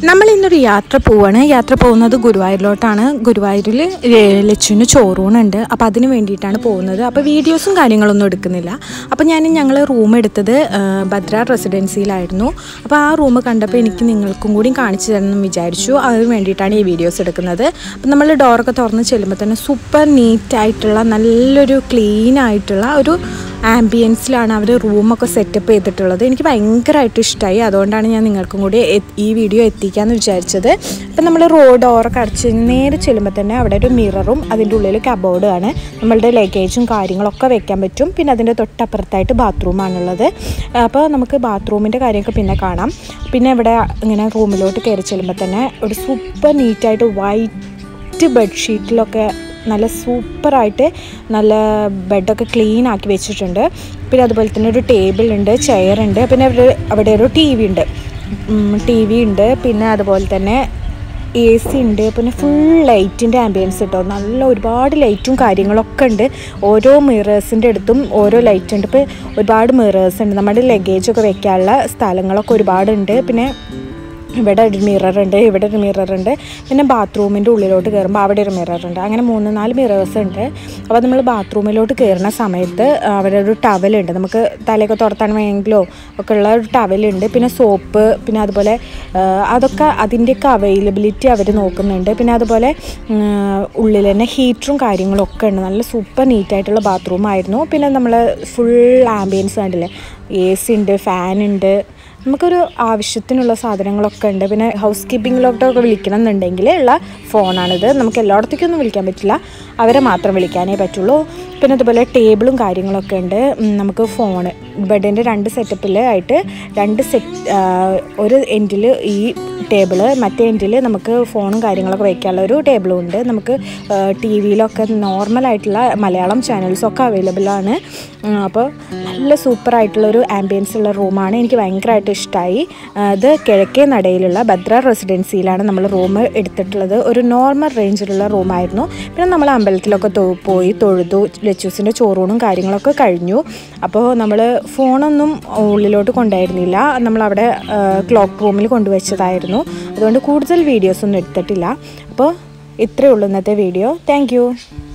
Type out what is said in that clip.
നമ്മൾ ഇന്നൊരു യാത്ര പോവാണ് യാത്ര പോകുന്നത് ഗുരുവായൂരിലോട്ടാണ് ഗുരുവായൂരിൽ ലച്ചുവിന് ചോറൂണുണ്ട് അപ്പോൾ അതിന് വേണ്ടിയിട്ടാണ് പോകുന്നത് അപ്പോൾ വീഡിയോസും കാര്യങ്ങളൊന്നും എടുക്കുന്നില്ല അപ്പോൾ ഞാൻ ഞങ്ങൾ റൂം എടുത്തത് ആ, ഭദ്ര റെസിഡൻസിയിലായിരുന്നു അപ്പോൾ ആ റൂം കണ്ടപ്പോൾ എനിക്ക് നിങ്ങൾക്കും കൂടി കാണിച്ചു തരണം വിചാരിച്ചു അതിന് വേണ്ടിയിട്ടാണ് ഈ വീഡിയോസ് എടുക്കുന്നത് അപ്പോൾ നമ്മൾ ഡോറൊക്കെ തുറന്ന് ചെല്ലുമ്പോൾ തന്നെ സൂപ്പർ നീറ്റായിട്ടുള്ള നല്ലൊരു ക്ലീൻ ആയിട്ടുള്ള ഒരു ആംബിയൻസിലാണ് അവർ റൂമൊക്കെ സെറ്റപ്പ് ചെയ്തിട്ടുള്ളത് എനിക്ക് ഭയങ്കരമായിട്ട് ഇഷ്ടമായി അതുകൊണ്ടാണ് ഞാൻ നിങ്ങൾക്കും കൂടി എ- ഈ വീഡിയോ എത്തിക്കാമെന്ന് വിചാരിച്ചത് അപ്പം നമ്മൾ റോഡ് ഡോറൊക്കെ അടച്ച് നേരെ ചെല്ലുമ്പോൾ തന്നെ അവിടെ ഒരു മിററും അതിൻ്റെ ഉള്ളിൽ കബോർഡാണ് നമ്മളുടെ ലഗേജും കാര്യങ്ങളൊക്കെ വെക്കാൻ പറ്റും പിന്നെ അതിൻ്റെ തൊട്ടപ്പുറത്തായിട്ട് ബാത്റൂമാണുള്ളത് അപ്പോൾ നമുക്ക് ബാത്റൂമിൻ്റെ കാര്യമൊക്കെ പിന്നെ കാണാം പിന്നെ ഇവിടെ ഇങ്ങനെ റൂമിലോട്ട് കയറി ചെല്ലുമ്പോൾ തന്നെ ഒരു സൂപ്പർ നീറ്റായിട്ട് വൈറ്റ് ബെഡ്ഷീറ്റിലൊക്കെ നല്ല സൂപ്പറായിട്ട് നല്ല ബെഡൊക്കെ ക്ലീൻ ആക്കി വെച്ചിട്ടുണ്ട് പിന്നെ അതുപോലെ തന്നെ ഒരു ടേബിൾ ഉണ്ട് ചെയർ ഉണ്ട് പിന്നെ അവിടെ അവിടെ ഒരു ടി വി ഉണ്ട് ടി വി ഉണ്ട് പിന്നെ അതുപോലെ തന്നെ എ സി ഉണ്ട് പിന്നെ ഫുൾ ലൈറ്റിൻ്റെ ആംബിയൻസ് കേട്ടോ നല്ല ഒരുപാട് ലൈറ്റും കാര്യങ്ങളൊക്കെ ഉണ്ട് ഓരോ മിറേഴ്സിൻ്റെ അടുത്തും ഓരോ ലൈറ്റ് ഉണ്ട് ഇപ്പോൾ ഒരുപാട് മിറേഴ്സ് ഉണ്ട് നമ്മുടെ ലഗേജൊക്കെ വെക്കാനുള്ള സ്ഥലങ്ങളൊക്കെ ഒരുപാടുണ്ട് പിന്നെ ഇവിടെ ഒരു മിറർ ഉണ്ട് ഇവിടെ ഒരു മിറർ ഉണ്ട് പിന്നെ ബാത്റൂമിൻ്റെ ഉള്ളിലോട്ട് കയറുമ്പോൾ അവിടെ ഒരു മിറർ ഉണ്ട് അങ്ങനെ മൂന്ന് നാല് മിറേഴ്സ് ഉണ്ട് അപ്പോൾ നമ്മൾ ബാത്റൂമിലോട്ട് കയറുന്ന സമയത്ത് അവിടെ ഒരു ടവലുണ്ട് നമുക്ക് തലയൊക്കെ തുറത്താൻ വേണമെങ്കിലോ ഒക്കെ ഉള്ള ഒരു ടവലുണ്ട് പിന്നെ സോപ്പ് പിന്നെ അതുപോലെ ആ, അതൊക്കെ അതിൻ്റെയൊക്കെ അവൈലബിലിറ്റി അവർ നോക്കുന്നുണ്ട് പിന്നെ അതുപോലെ ഉം, ഉള്ളിൽ തന്നെ ഹീറ്ററും കാര്യങ്ങളും ഒക്കെ ഉണ്ട് നല്ല സൂപ്പർ നീറ്റായിട്ടുള്ള ബാത്റൂം ആയിരുന്നു പിന്നെ നമ്മൾ ഫുൾ ആംബിയൻസ് കണ്ടില്ലേ എ സി ഉണ്ട് ഫാൻ ഉണ്ട് നമുക്കൊരു ആവശ്യത്തിനുള്ള സാധനങ്ങളൊക്കെ ഉണ്ട് പിന്നെ ഹൗസ് കീപ്പിങ്ങിലോട്ടൊക്കെ വിളിക്കണം എന്നുണ്ടെങ്കിൽ ഉള്ള ഫോണാണിത് നമുക്ക് എല്ലായിടത്തേക്കൊന്നും വിളിക്കാൻ പറ്റില്ല അവരെ മാത്രം വിളിക്കാനേ പറ്റുള്ളൂ പിന്നെ അതുപോലെ ടേബിളും കാര്യങ്ങളൊക്കെ ഉണ്ട് ഉം, നമുക്ക് ഫോണ് ബെഡിൻ്റെ രണ്ട് സെറ്റപ്പിൽ ആയിട്ട് രണ്ട് സെറ്റ് ഒരു എൻഡിൽ ഈ ടേബിള് മറ്റേ എൻഡിൽ നമുക്ക് ഫോണും കാര്യങ്ങളൊക്കെ വയ്ക്കാനുള്ള ഒരു ടേബിളും ഉണ്ട് നമുക്ക് ടി വിയിലൊക്കെ നോർമലായിട്ടുള്ള മലയാളം ചാനൽസൊക്കെ അവൈലബിൾ ആണ് ഉം, അപ്പോൾ നല്ല സൂപ്പറായിട്ടുള്ളൊരു ആംബിയൻസ് ഉള്ള റൂമാണ് എനിക്ക് ഭയങ്കരമായിട്ട് ഇഷ്ടമായി ഇത് കിഴക്കേ നടയിലുള്ള ഭദ്ര റെസിഡൻസിയിലാണ് നമ്മൾ റൂം എടുത്തിട്ടുള്ളത് ഒരു നോർമൽ റേഞ്ചിലുള്ള റൂമായിരുന്നു പിന്നെ നമ്മൾ അമ്പലത്തിലൊക്കെ തൊ- പോയി തൊഴുതു ലച്ചൂസിൻ്റെ ചോറൂണും കാര്യങ്ങളൊക്കെ കഴിഞ്ഞു അപ്പോൾ നമ്മൾ ഫോണൊന്നും ഉള്ളിലോട്ട് കൊണ്ടായിരുന്നില്ല നമ്മളവിടെ ക്ലോക്ക് റൂമിൽ കൊണ്ടുവച്ചതായിരുന്നു അതുകൊണ്ട് കൂടുതൽ വീഡിയോസൊന്നും എടുത്തിട്ടില്ല അപ്പോൾ ഇത്രയേ ഉള്ളൂ ഇന്നത്തെ വീഡിയോ താങ്ക്